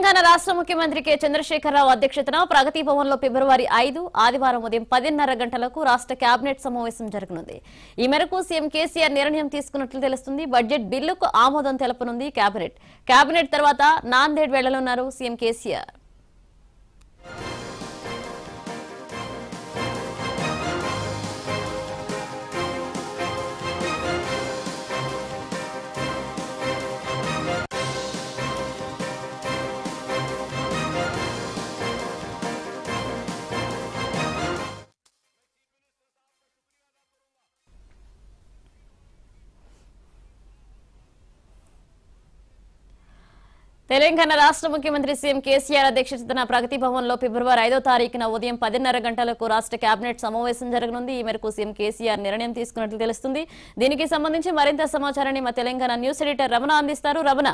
తెలంగాణ రాష్ట్ర ముఖ్యమంత్రి కె చంద్రశేఖరరావు అధ్యక్షతన ప్రగతి భవన్ లో ఫిబ్రవరి ఐదు ఆదివారం ఉదయం పదిన్నర గంటలకు రాష్ట్ర కేబినెట్ సమావేశం జరగనుంది ఈ మేరకు సీఎం కేసీఆర్ నిర్ణయం తీసుకున్నట్లు తెలుస్తుంది బడ్జెట్ బిల్లుకు ఆమోదం తెలపనుంది కేబినెట్ కేబినెట్ తర్వాత నాందేడ్ వెళ్లనున్నారు సీఎం కేసీఆర్ తెలంగాణ రాష్ట్ర ముఖ్యమంత్రి సీఎం కేసీఆర్ అధ్యక్షతన ప్రగతి భవన్ లో ఫిబ్రవరి ఐదో తారీఖున ఉదయం పదిన్నర గంటలకు రాష్ట్ర కేబినెట్ సమావేశం జరగనుంది ఈ మేరకు సీఎం కేసీఆర్ నిర్ణయం తీసుకున్నట్లు తెలుస్తుంది దీనికి సంబంధించి మరింత సమాచారాన్ని మా తెలంగాణ న్యూస్ ఎడిటర్ రమణ అందిస్తారు రమణ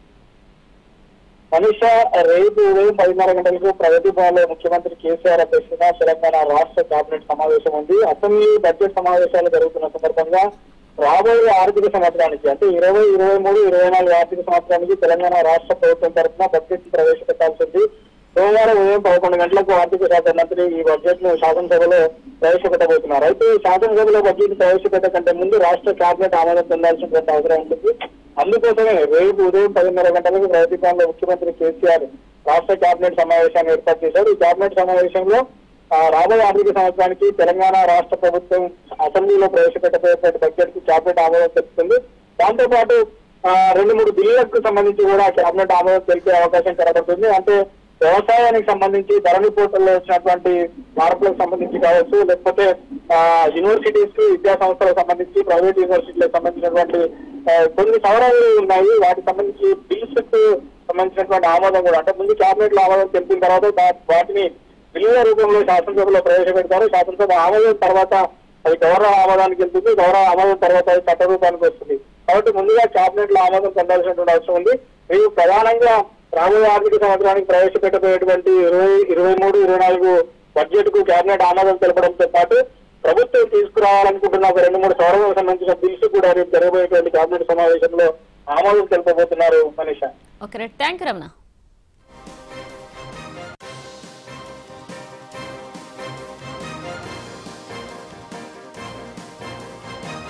మనీష రేపు ఉదయం పదిన్నర గంటలకు ప్రగతి భవన్ లో ముఖ్యమంత్రి కేసీఆర్ అధ్యక్షతన తెలంగాణ రాష్ట్ర కేబినెట్ సమావేశం ఉంది అసెంబ్లీ బడ్జెట్ సమావేశాలు జరుగుతున్న సందర్భంగా రాబోయే ఆర్థిక సంవత్సరానికి అంటే ఇరవై ఇరవై మూడు ఇరవై నాలుగు ఆర్థిక సంవత్సరానికి తెలంగాణ రాష్ట్ర ప్రభుత్వం తరఫున బడ్జెట్ ప్రవేశపెట్టాల్సి ఉంది సోమవారం ఉదయం పదకొండు గంటలకు ఆర్థిక శాఖ మంత్రి ఈ బడ్జెట్ ను శాసనసభలో ప్రవేశపెట్టబోతున్నారు అయితే శాసనసభలో బడ్జెట్ ప్రవేశపెట్టే కంటే ముందు రాష్ట్ర కేబినెట్ ఆమోదం పొందాల్సినటువంటి అవసరం ఉంటుంది అందుకోసమే రేపు ఉదయం పదిన్నర గంటలకు ప్రగతి భవన్లో ముఖ్యమంత్రి కేసీఆర్ రాష్ట్ర కేబినెట్ సమావేశాన్ని ఏర్పాటు చేశారు ఈ కేబినెట్ సమావేశంలో ఆ, రాబోయే ఆర్థిక సంవత్సరానికి తెలంగాణ రాష్ట్ర ప్రభుత్వం అసెంబ్లీలో ప్రవేశపెట్టబోయేటువంటి బడ్జెట్ కు కేబినెట్ ఆమోదం తెలుపుతుంది దాంతో పాటు ఆ, రెండు మూడు బిల్లులకు సంబంధించి కూడా కేబినెట్ ఆమోదం తెలిపే అవకాశం కనబడుతుంది అంటే వ్యవసాయానికి సంబంధించి ధరణి పోర్టల్లో వచ్చినటువంటి మార్పులకు సంబంధించి కావచ్చు లేకపోతే ఆ, యూనివర్సిటీస్ కి విద్యా సంస్థలకు సంబంధించి ప్రైవేట్ యూనివర్సిటీలకు సంబంధించినటువంటి ఆ, కొన్ని సవరణలు ఉన్నాయి వాటికి సంబంధించి బిల్స్ కు సంబంధించినటువంటి ఆమోదం కూడా అంటే ముందు కేబినెట్ లో ఆమోదం తెలిపిన తర్వాత దా- వాటిని బిల్లుల రూపంలో శాసనసభలో ప్రవేశపెడతారు శాసనసభ ఆమోదం తర్వాత అది గౌరవ ఆమోదానికి వెళ్తుంది గౌరవ ఆమోదం తర్వాత అది చట్ట రూపానికి వస్తుంది కాబట్టి ముందుగా కేబినెట్ లో ఆమోదం పొందాల్సినటువంటి అవసరం ఉంది మరియు ప్రధానంగా రాబోయే ఆర్థిక సంవత్సరానికి ప్రవేశపెట్టబోయేటువంటి ఇరవై ఇరవై మూడు ఇరవై నాలుగు బడ్జెట్ కు కేబినెట్ ఆమోదం తెలపడంతో పాటు ప్రభుత్వం తీసుకురావాలనుకుంటున్న ఒక రెండు మూడు సవరణలకు సంబంధించిన బిల్స్ కూడా రేపు జరగబోయేటువంటి కేబినెట్ సమావేశంలో ఆమోదం తెలుపబోతున్నారు Manisha okay right thank you Ramana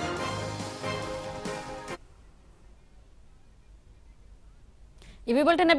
ఇవి బులెటిన్